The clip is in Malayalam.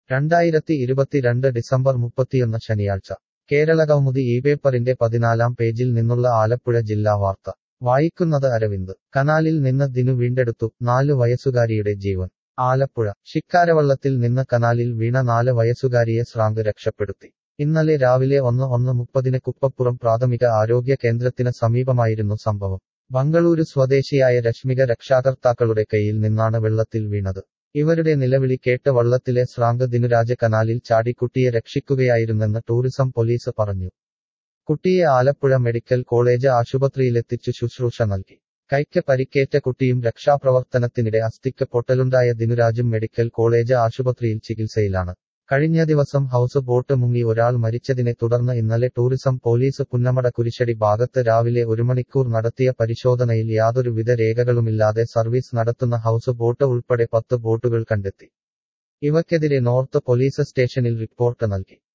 രണ്ടായിരത്തി ഇരുപത്തിരണ്ട് ഡിസംബർ മുപ്പത്തിയൊന്ന് ശനിയാഴ്ച കേരളകൗമുദി ഈ പേപ്പറിന്റെ പതിനാലാം പേജിൽ നിന്നുള്ള ആലപ്പുഴ ജില്ലാ വാർത്ത വായിക്കുന്നത് അരവിന്ദ് കനാലിൽ നിന്ന് ദിനു വീണ്ടെടുത്തു നാലു വയസ്സുകാരിയുടെ ജീവൻ ആലപ്പുഴ ശിക്കാരവള്ളത്തിൽ നിന്ന് കനാലിൽ വീണ നാല് വയസ്സുകാരിയെ ശ്രാങ്ക് രക്ഷപ്പെടുത്തി ഇന്നലെ രാവിലെ ഒന്ന് ഒന്ന് മുപ്പതിന് കുപ്പപ്പുറം പ്രാഥമിക ആരോഗ്യ കേന്ദ്രത്തിന് സമീപമായിരുന്നു സംഭവം ബംഗളൂരു സ്വദേശിയായ രശ്മിക രക്ഷാകർത്താക്കളുടെ കയ്യിൽ നിന്നാണ് വെള്ളത്തിൽ വീണത് ഇവരുടെ നിലവിളി കേട്ട് വള്ളത്തിലെ ശ്രാങ്ക് ദിനുരാജ കനാലിൽ ചാടി കുട്ടിയെ രക്ഷിക്കുകയായിരുന്നെന്ന് ടൂറിസം പോലീസ് പറഞ്ഞു കുട്ടിയെ ആലപ്പുഴ മെഡിക്കൽ കോളേജ് ആശുപത്രിയിലെത്തിച്ചു ശുശ്രൂഷ നൽകി കൈക്ക് പരിക്കേറ്റ കുട്ടിയും രക്ഷാപ്രവർത്തനത്തിനിടെ അസ്ഥിക്ക് പൊട്ടലുണ്ടായ ദിനുരാജും മെഡിക്കൽ കോളേജ് ആശുപത്രിയിൽ ചികിത്സയിലാണ് കഴിഞ്ഞ ദിവസം ഹൌസ് ബോട്ട് മുങ്ങി ഒരാൾ മരിച്ചതിനെ തുടർന്ന് ഇന്നലെ ടൂറിസം പോലീസ് പുന്നമട കുരിശടി ഭാഗത്ത് രാവിലെ ഒരു മണിക്കൂർ നടത്തിയ പരിശോധനയിൽ യാതൊരുവിധ രേഖകളുമില്ലാതെ സർവീസ് നടത്തുന്ന ഹൌസ് ബോട്ട് ഉൾപ്പെടെ പത്ത് ബോട്ടുകൾ കണ്ടെത്തി ഇവയ്ക്കെതിരെ നോർത്ത് പോലീസ് സ്റ്റേഷനിൽ റിപ്പോർട്ട് നൽകി